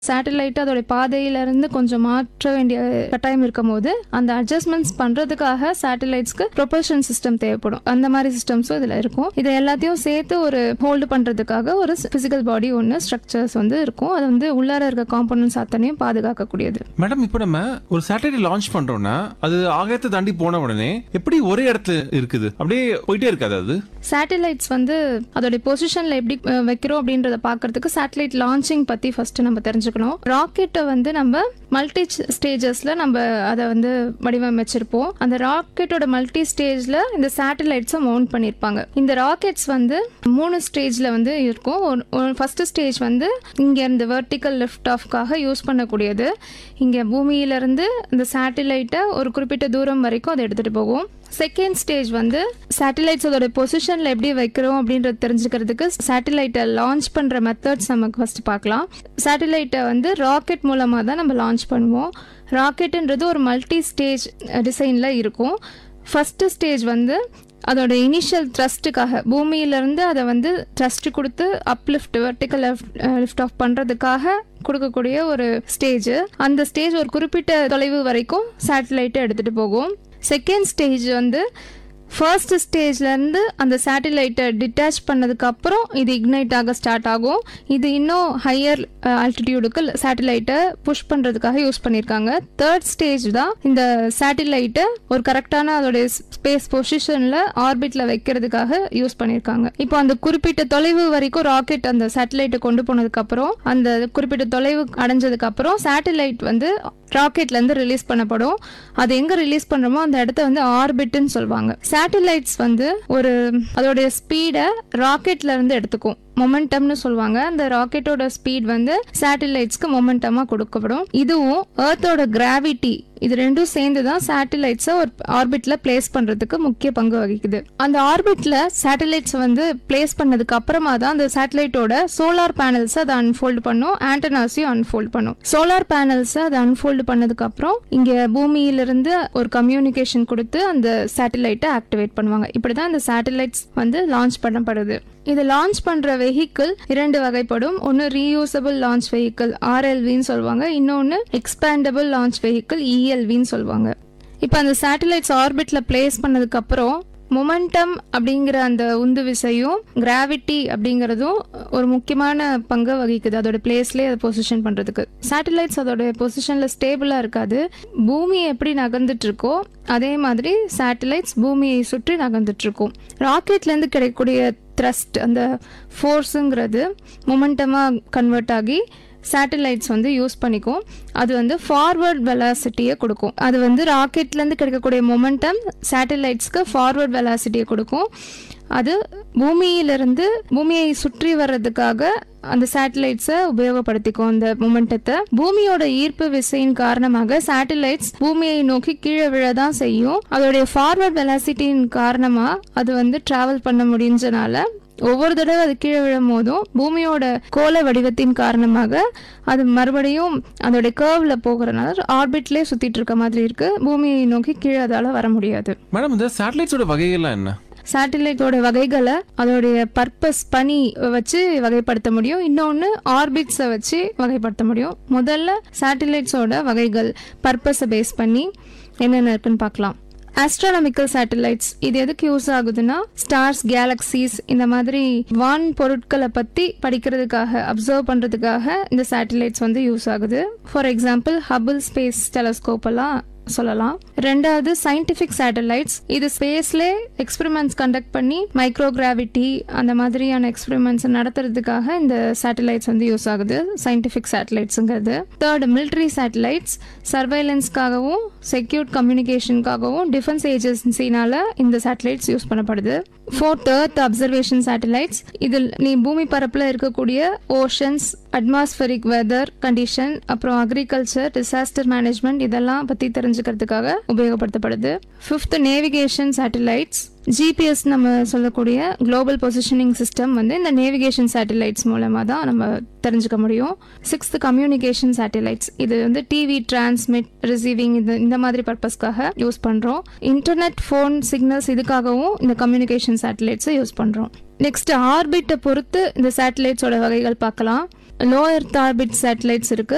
satellite அதோட பாதையிலிருந்து கொஞ்சம் மாற்ற வேண்டிய கட்டாயம் இருக்கும் போது அந்த அட்ஜஸ்ட்மெண்ட்ஸ் பண்றதுக்காக சேட்டலைட்ஸ்க்கு ப்ரொபல்ஷன் சிஸ்டம் தேவைப்படும் அந்த மாதிரி சிஸ்டம்ஸும் இதுல இருக்கும் இதை எல்லாத்தையும் சேர்த்து ஒரு ஹோல்டு பண்றதுக்காக ஒரு பிசிக்கல் பாடி ஒன்று ஸ்ட்ரக்சர்ஸ் வந்து இருக்கும் அது வந்து உள்ளார இருக்க காம்பனன்ட்ஸ் அத்தனையும் பாதுகாக்கக்கூடியது மேடம் இப்போ நம்ம ஒரு சேட்டலைட் லான்ச் பண்றோம்னா அது ஆகாயத்தை தாண்டி போன உடனே எப்படி ஒரே இடத்துல இருக்குது அப்படியே போயிட்டே இருக்காது அது சேட்டலைட்ஸ் வந்து அதோட பொசிஷன்ல எப்படி அஹ், வைக்கிறோம் அப்படின்றத பார்க்கறதுக்கு சேட்டலைட் லான்ச்சிங் பத்தி ஃபர்ஸ்ட் நம்ம தெரிஞ்சுக்கணும் ராக்கெட்டை வந்து நம்ம மல்டி ஸ்டேஜஸ்ல நம்ம அதை வந்து வடிவமைச்சிருப்போம் அந்த ராக்கெட்டோட மல்டி ஸ்டேஜ்ல இந்த சேட்டலைட்ஸை மவுண்ட் பண்ணியிருப்பாங்க இந்த ராக்கெட்ஸ் வந்து மூணு ஸ்டேஜ்ல வந்து இருக்கும் ஃபர்ஸ்ட் ஸ்டேஜ் வந்து இங்க இருந்து வெர்டிக்கல் லிஃப்ட் ஆஃப்காக யூஸ் பண்ணக்கூடியது இங்க பூமியில இருந்து இந்த சேட்டலைட்டை ஒரு குறிப்பிட்ட தூரம் வரைக்கும் அதை எடுத்துட்டு போகும் செகண்ட் ஸ்டேஜ் வந்து சேட்டலைட்ஸ் அதோட பொசிஷன்ல எப்படி வைக்கிறோம் அப்படின்றது தெரிஞ்சுக்கிறதுக்கு சேட்டலைட்டை லான்ச் பண்ற மெத்தட்ஸ் நமக்கு ஃபர்ஸ்ட் பார்க்கலாம் சேட்டலைட்டை வந்து ராக்கெட் மூலமா தான் நம்ம லான்ச் பண்ணுவோம் ராக்கெட்டுன்றது ஒரு மல்டி ஸ்டேஜ் டிசைன்ல இருக்கும் ஃபர்ஸ்ட் ஸ்டேஜ் வந்து அதோட இனிஷியல் த்ரஸ்ட்டுக்காக பூமியிலேருந்து அதை வந்து த்ரஸ்ட் கொடுத்து அப்லிஃப்ட் வெர்டிக்கல் லிஃப்ட் ஆஃப் பண்ணுறதுக்காக கொடுக்கக்கூடிய ஒரு ஸ்டேஜ் அந்த ஸ்டேஜ் ஒரு குறிப்பிட்ட தொலைவு வரைக்கும் சேட்டலைட்டை எடுத்துகிட்டு போகும் செகண்ட் ஸ்டேஜ் வந்து ஃபர்ஸ்ட் ஸ்டேஜ்லேருந்து அந்த சேட்டலைட்டை டிட்டாச் பண்ணதுக்கு அப்புறம் இது இக்னைட் ஆக ஸ்டார்ட் ஆகும் இது இன்னும் ஹையர் ஆல்டிடியூடுக்கு சேட்டலைட்டை புஷ் பண்ணுறதுக்காக யூஸ் பண்ணியிருக்காங்க தேர்ட் ஸ்டேஜ் தான் இந்த சேட்டலைட்டை ஒரு கரெக்டான அதோடைய ஸ்பேஸ் பொசிஷனில் ஆர்பிட்டில் வைக்கிறதுக்காக யூஸ் பண்ணியிருக்காங்க இப்போ அந்த குறிப்பிட்ட தொலைவு வரைக்கும் ராக்கெட் அந்த சேட்டலைட்டை கொண்டு போனதுக்கப்புறம் அந்த குறிப்பிட்ட தொலைவு அடைஞ்சதுக்கப்புறம் சேட்டலைட் வந்து ராக்கெட்லேருந்து ரிலீஸ் பண்ணப்படும் அது எங்கே ரிலீஸ் பண்ணுறோமோ அந்த இடத்த வந்து ஆர்பிட்னு சொல்லுவாங்க சேட்டலைட்ஸ் வந்து ஒரு அதோடைய ஸ்பீடை ராக்கெட்ல இருந்து எடுத்துக்கும் மொமெண்டம்னு சொல்லுவாங்க அந்த ராக்கெட்டோட ஸ்பீட் வந்து சேட்டலைட்ஸ்க்கு மொமெண்டமாக கொடுக்கப்படும் இதுவும் எர்த்தோட கிராவிட்டி இது ரெண்டும் சேர்ந்து தான் சேட்டலைட்ஸை ஒரு ஆர்பிட்ல பிளேஸ் பண்றதுக்கு முக்கிய பங்கு வகிக்குது அந்த ஆர்பிட்ல சேட்டலைட்ஸ் வந்து பிளேஸ் பண்ணதுக்கு அப்புறமா தான் அந்த சேட்டலைட்டோட சோலார் பேனல்ஸ் அதை அன்ஃபோல்ட் பண்ணும் ஆண்டனாஸையும் அன்ஃபோல்ட் பண்ணும் சோலார் பேனல்ஸ் அதை அன்ஃபோல்ட் பண்ணதுக்கு அப்புறம் இங்க பூமியிலிருந்து ஒரு கம்யூனிகேஷன் கொடுத்து அந்த சேட்டலைட்டை ஆக்டிவேட் பண்ணுவாங்க இப்படிதான் இந்த சேட்டலைட்ஸ் வந்து லான்ச் பண்ணப்படுது இது லான்ச் பண்ற வெஹிக்கிள் இரண்டு வகைப்படும் ஒன்று ரீயூசபிள் லான்ச் வெஹிக்கிள் ஆர்எல்வின்னு சொல்லுவாங்க இன்னொன்று எக்ஸ்பேண்டபிள் லான்ச் வெஹிக்கிள் இஎல்வின்னு சொல்லுவாங்க இப்போ அந்த சேட்டலைட்ஸ் ஆர்பிட்ல பிளேஸ் பண்ணதுக்கு அப்புறம் மொமெண்டம் அப்படிங்கிற அந்த உந்து விசையும் கிராவிட்டி அப்படிங்கிறதும் ஒரு முக்கியமான பங்கை வகிக்குது அதோட பிளேஸ்லேயே அதை பொசிஷன் பண்ணுறதுக்கு சேட்டலைட்ஸ் அதோட பொசிஷனில் ஸ்டேபிளாக இருக்காது பூமி எப்படி நகர்ந்துட்டு இருக்கோ அதே மாதிரி சேட்டலைட்ஸ் பூமியை சுற்றி நகர்ந்துட்டு இருக்கும் ராக்கெட்லேருந்து கிடைக்கக்கூடிய த்ரஸ்ட் அந்த ஃபோர்ஸுங்கிறது மொமெண்டமாக கன்வெர்ட் ஆகி சேட்டலைட்ஸ் வந்து யூஸ் பண்ணிக்கும் அது வந்து ஃபார்வர்ட் வெலாசிட்டியை கொடுக்கும் அது வந்து ராக்கெட்லேருந்து கிடைக்கக்கூடிய மொமெண்டம் சேட்டலைட்ஸ்க்கு ஃபார்வர்ட் வெலாசிட்டியை கொடுக்கும் அது பூமியிலிருந்து பூமியை சுற்றி வர்றதுக்காக அந்த சேட்டலைட்ஸை உபயோகப்படுத்திக்கும் அந்த மொமெண்டத்தை பூமியோட ஈர்ப்பு விசையின் காரணமாக சேட்டலைட்ஸ் பூமியை நோக்கி கீழே விழதான் செய்யும் அதோடைய ஃபார்வர்ட் வெலாசிட்டியின் காரணமா அது வந்து டிராவல் பண்ண முடிஞ்சனால ஒவ்வொரு தடவை அது கீழே விழும் போதும் பூமியோட கோள வடிவத்தின் காரணமாக அது மறுபடியும் அதோட கர்வ்ல போகிறனால ஆர்பிட்லேயே சுத்திட்டு இருக்க மாதிரி இருக்கு பூமியை நோக்கி கீழே அதால வர முடியாது மேடம் இந்த சேட்டலைட்ஸோட வகைகள்லாம் என்ன சேட்டலைட்டோட வகைகளை அதோடைய பர்பஸ் பணி வச்சு வகைப்படுத்த முடியும் இன்னொன்று ஆர்பிட்ஸை வச்சு வகைப்படுத்த முடியும் முதல்ல சேட்டலைட்ஸோட வகைகள் பர்பஸை பேஸ் பண்ணி என்னென்ன இருக்குன்னு பார்க்கலாம் ஆஸ்ட்ரானமிக்கல் சேட்டலைட்ஸ் இது எதுக்கு யூஸ் ஆகுதுன்னா ஸ்டார்ஸ் கேலக்சிஸ் இந்த மாதிரி வான் பொருட்களை பற்றி படிக்கிறதுக்காக அப்சர்வ் பண்ணுறதுக்காக இந்த சேட்டலைட்ஸ் வந்து யூஸ் ஆகுது for example Hubble space telescope எல்லாம் சொல்லலாம் ரெண்டாவது சயின்டிஃபிக் சேட்டலைட்ஸ் இது ஸ்பேஸ்ல எக்ஸ்பெரிமெண்ட்ஸ் கண்டக்ட் பண்ணி மைக்ரோ கிராவிட்டி அந்த மாதிரியான எக்ஸ்பெரிமெண்ட்ஸ் நடத்துறதுக்காக இந்த சேட்டலைட்ஸ் வந்து யூஸ் ஆகுது சயின்டிஃபிக் சேட்டலைட்ஸுங்கிறது தேர்ட் மிலிட்ரி சேட்டலைட்ஸ் சர்வைலன்ஸ்க்காகவும் செக்யூர் கம்யூனிகேஷனுக்காகவும் டிஃபென்ஸ் ஏஜென்சினால இந்த சேட்டலைட்ஸ் யூஸ் பண்ணப்படுது ஃபோர்த் எர்த் அப்சர்வேஷன் சேட்டலைட்ஸ் இதில் நீ பூமி பரப்பில் இருக்கக்கூடிய ஓஷன்ஸ் அட்மாஸ்பரிக் வெதர் கண்டிஷன் அப்புறம் அக்ரிகல்ச்சர் டிசாஸ்டர் மேனேஜ்மெண்ட் இதெல்லாம் பற்றி தெரிஞ்சுக்கிறதுக்காக உபயோகப்படுத்தப்படுது ஃபிஃப்த் நேவிகேஷன் சேட்டலைட்ஸ் ஜிபிஎஸ் நம்ம சொல்லக்கூடிய குளோபல் பொசிஷனிங் சிஸ்டம் வந்து இந்த நேவிகேஷன் சேட்டலைட்ஸ் மூலமாக தான் நம்ம தெரிஞ்சுக்க முடியும் சிக்ஸ்த் கம்யூனிகேஷன் சேட்டலைட்ஸ் இது வந்து டிவி டிரான்ஸ்மிட் ரிசீவிங் இது இந்த மாதிரி பர்பஸ்க்காக யூஸ் பண்ணுறோம் இன்டர்நெட் ஃபோன் சிக்னல்ஸ் இதுக்காகவும் இந்த கம்யூனிகேஷன் சேட்டலைட்ஸை யூஸ் பண்ணுறோம் நெக்ஸ்ட் ஆர்பிட்டை பொறுத்து இந்த சேட்டலைட்ஸோட வகைகள் பார்க்கலாம் லோ எர்த் ஆர்பிட் சேட்டலைட்ஸ் இருக்கு